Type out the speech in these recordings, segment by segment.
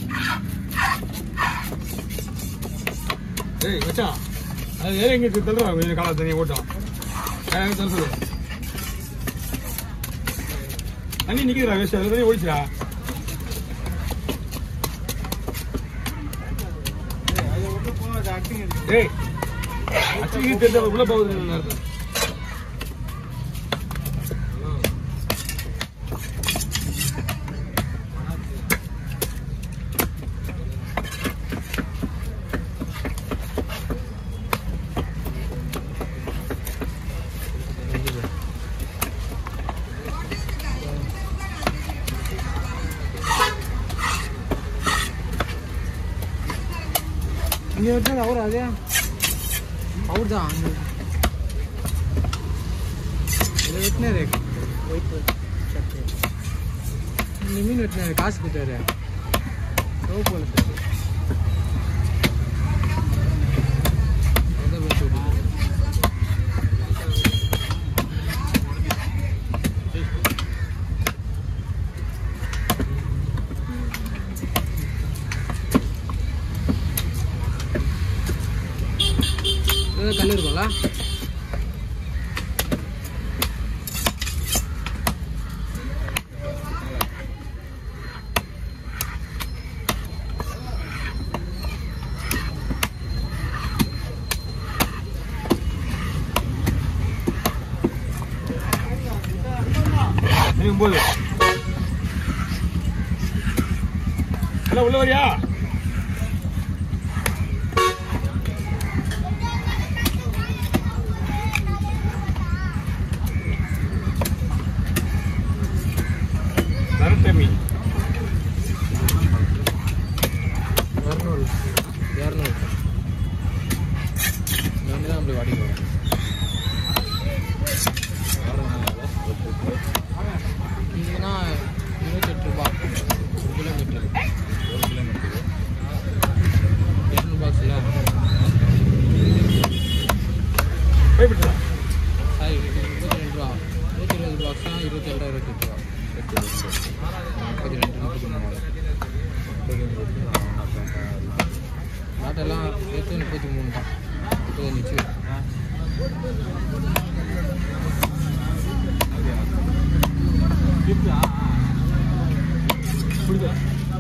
ஏய் மச்சான் அது வேற எங்க தள்ளுறா கொஞ்சம் காலை தனியாக ஓட்டம் வேற எங்க தள்ள சொல்லு தண்ணி நிக்கிறா வேஸ்ட் அதுல தண்ணி ஓடிச்சுடா டேய் அச்சுக்கு தெரிஞ்ச உள்ள போகுது நேரத்தில் இங்கே வச்சது அவர் அதே அவர் தான் அங்கே இதில் வெட்டினாரு இந்த மீன் வெட்டினாரு காசு கொடுத்தாரு சோப்பு வளர்த்தாரு அதான் வச்சு விட்டாரு. ஏதாவது கல் இருக்கும்ல நீங்க போது ஹலோ உள்ள வரியா நரட்டை மீன் இரநூறு இரநூறு வந்து தான் அப்படி வாடிக்கு வரும் இங்கேனா இருபத்தெட்டு ரூபா ஒரு கிலோமீட்டர் ஒரு கிலோமீட்டர் இரநூறு பாக்ஸில் போய்விட்டுதா சாரி இருபத்தி ரெண்டு ரூபா இருபத்தி இருபது பாக்ஸ்னா இருபத்தி ஏழு இருபத்தெட்டு ரூபா முப்பத்தி ரெண்டு முப்பத்தி மூணு நாட்டெல்லாம் சேர்த்து முப்பத்தி மூணு தான் முப்பத்தஞ்சு புரியுதா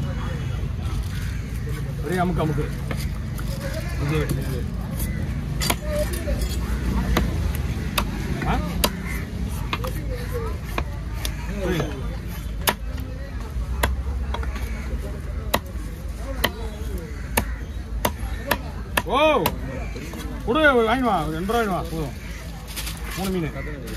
ஒரே அமுக்கு அமுக்கு இங்கே வெட்டு, இங்கே வெட்டு. ஆ? புரியல. ஓ கொடு வாங்கி வா ஒரு ரெண்டு ரூபா வாங்கி வா போதும் மூணு மீன்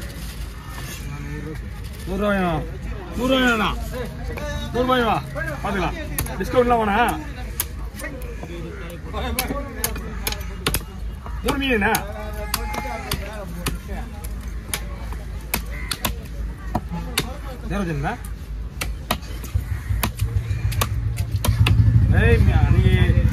நூறுரூவா வேணும் நூறுரூவா வேணா நூறுரூபாய் வா பார்த்துக்கலாம் டிஸ்கவுண்ட்லாம் வேணா மூணு மீன் என்ன ஜெரோஜன் ஏய் நீ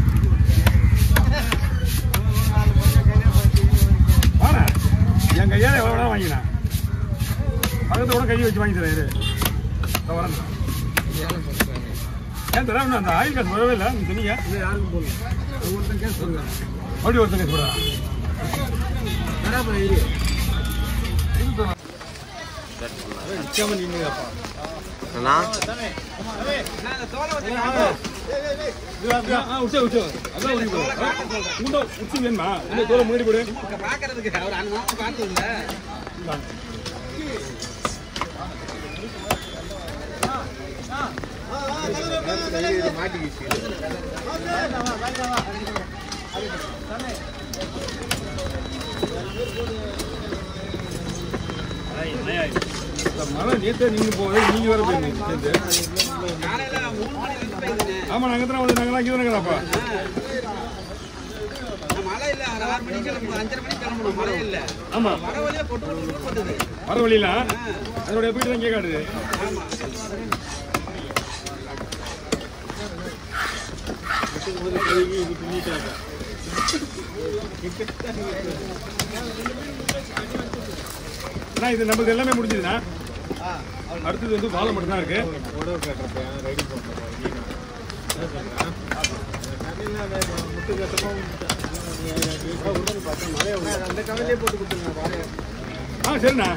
வாடா என் கையால எவ்வளோ வேணா வாங்கினேன் பக்கத்தோட கை வச்சு வாங்கி தரேன் இரு இதோ வரேன் ஏழை போட்டுருக்காங்க ஏன் தர இன்னும் அந்த ஆயில் காசு வரவே இல்லை நீ சொன்னீங்க இல்லை யாருக்கும் போடல ஒருத்தன் கேஸ் சொல்லுங்க மறுபடியும் ஒருத்தன் கேஸ் போடுறா உச்சி வேணுமா இந்த தோலை முன்னாடி போடு இந்த மழை நேத்தே நீங்க போகுது நீங்க வேற போயிருந்தீங்க சேர்ந்து ஆமா நாங்க தான் வந்து நாங்களாம் இங்கே தானே அப்பா மழை இல்ல ஆறு மணிக்கு கிளம்பணும் அஞ்சரை மணிக்கு கிளம்பணும் மழை இல்ல ஆமா வர வழியா பொட்டு பொட்டு போட்டது வர வழியில அதோட போயிட்டு தான் கேட்காடுது அண்ணா இது நமக்கு எல்லாமே முடிஞ்சதுண்ணா அடுத்தது வந்து வாழை மட்டும் தான் இருக்கு அந்த கவலையே போட்டு கொடுத்துருங்க வாழையை ஆ சரிண்ணா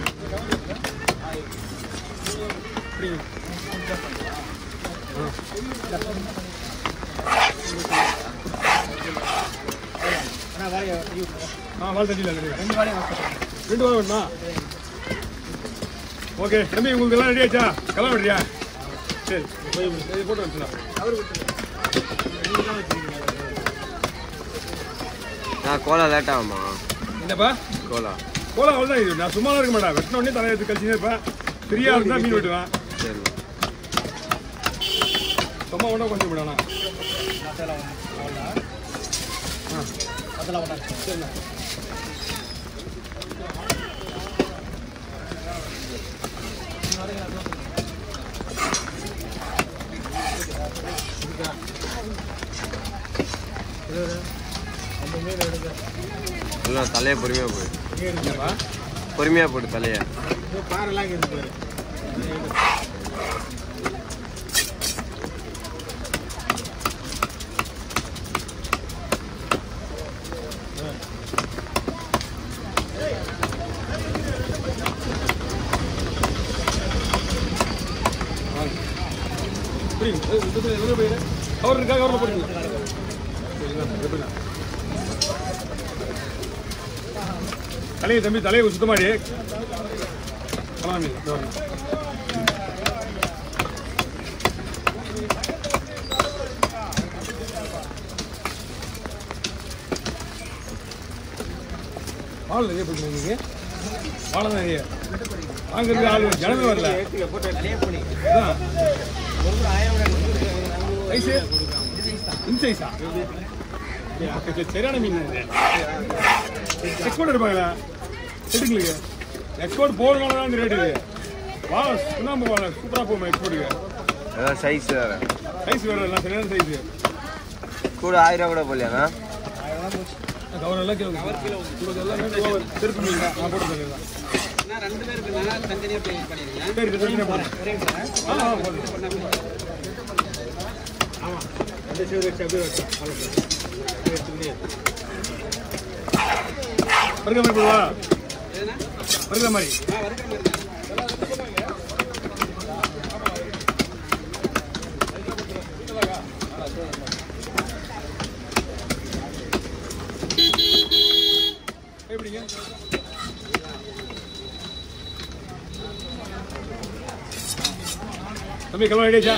அப்படிங்க ஆ வாழை தட்டியில் ரெண்டு வாழை ரெண்டு வாழை வேணுமா ஓகே தம்பி உங்களுக்கு எல்லாம் ரெடி ஆச்சா கிளம்ப ரெடியா சரி போய் இது போட்டு வச்சுலாம் நான் கோலா லேட் ஆகுமா என்னப்பா கோலா போலாம் அவ்வளோதான் இது நான் சும்மா இருக்க மாட்டேன் வெட்டின உடனே தலையை எடுத்து கழிச்சுனே இருப்பேன் ஃப்ரீயாக இருந்தால் மீன் வெட்டுவேன் சரி சும்மா ஒன்றா கொஞ்சம் விடலாம் இல்லை தலையை பொறுமையாக போடு என்னப்பா பொறுமையாக போடு தலையை பாரெல்லாம் இருக்கு பாரு புரியுங்க ஏய், இது போய், இது போய், கவர் இருக்கா கவரில் போட்டுங்க சரிங்களா எப்படிண்ணா தலையை தம்பி தலையை சுத்தமாடி கலாமி ஆள் நிறைய போட்டுருங்க நீங்க ஆள் தான் நிறைய வாங்குறதுக்கு ஆள் ஜனமே வரல அதான் சைஸு இந்த சைஸா சரியான மீன் இது எக்ஸ்போர்ட் இருப்பாங்களா செட்டுங்களுக்கு எக்ஸ்போர்ட் போகிறதுனால தான் இந்த ரேட் இது வா சுண்ணாம்பு வாழை சூப்பராக போகும் எக்ஸ்போர்ட்டுக்கு அதான் சைஸ் வேறு சைஸ் வேறு எல்லாம் சரியான சைஸு கூட ஆயிரம் ரூபா கூட போடலையாண்ணா கவர் எல்லாம் கிலோ கிலோ எல்லாம் ரேட் ஓவர் திருப்பி மீன் தான் நான் போட்டு தந்துடுறேன் நான் ரெண்டு பேருக்கு நான் தனித்தனியாக பே பண்ணிடுங்க சரி இது தனியாக போடுறேன் ஒரே நிமிஷம். ஆ ஆ போடுறேன் அந்த சைடு வச்சு அப்படியே வச்சு அவ்வளோ எடுத்துக்கிட்டே வருகிற மாதிரி போடுவா எதுனா வருகிற மாதிரி ஆ வறுக்கிற மாதிரி தான் எப்படிங்க தம்பி கிளம்ப ஐடியாச்சா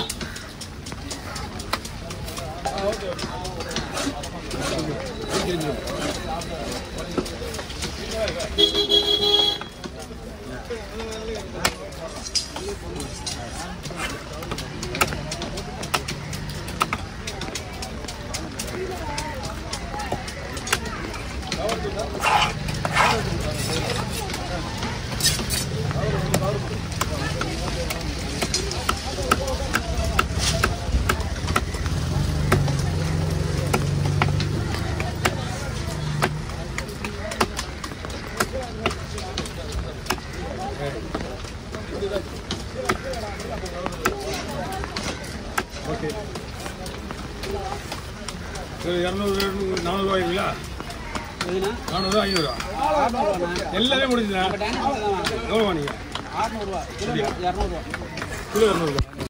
ஓகே இரநூறு நானூறுவா ஆயிருங்களா எதுனா நானூறுவா ஐநூறுவா ஆறுநூறுவாண்ணா எல்லாமே முடிஞ்சுண்ணா இப்போ டேனிஷ் தான் எவ்வளோ நீங்கள் ஆறுநூறுவா கிலோ இரநூறுவா கிலோ இரநூறுவா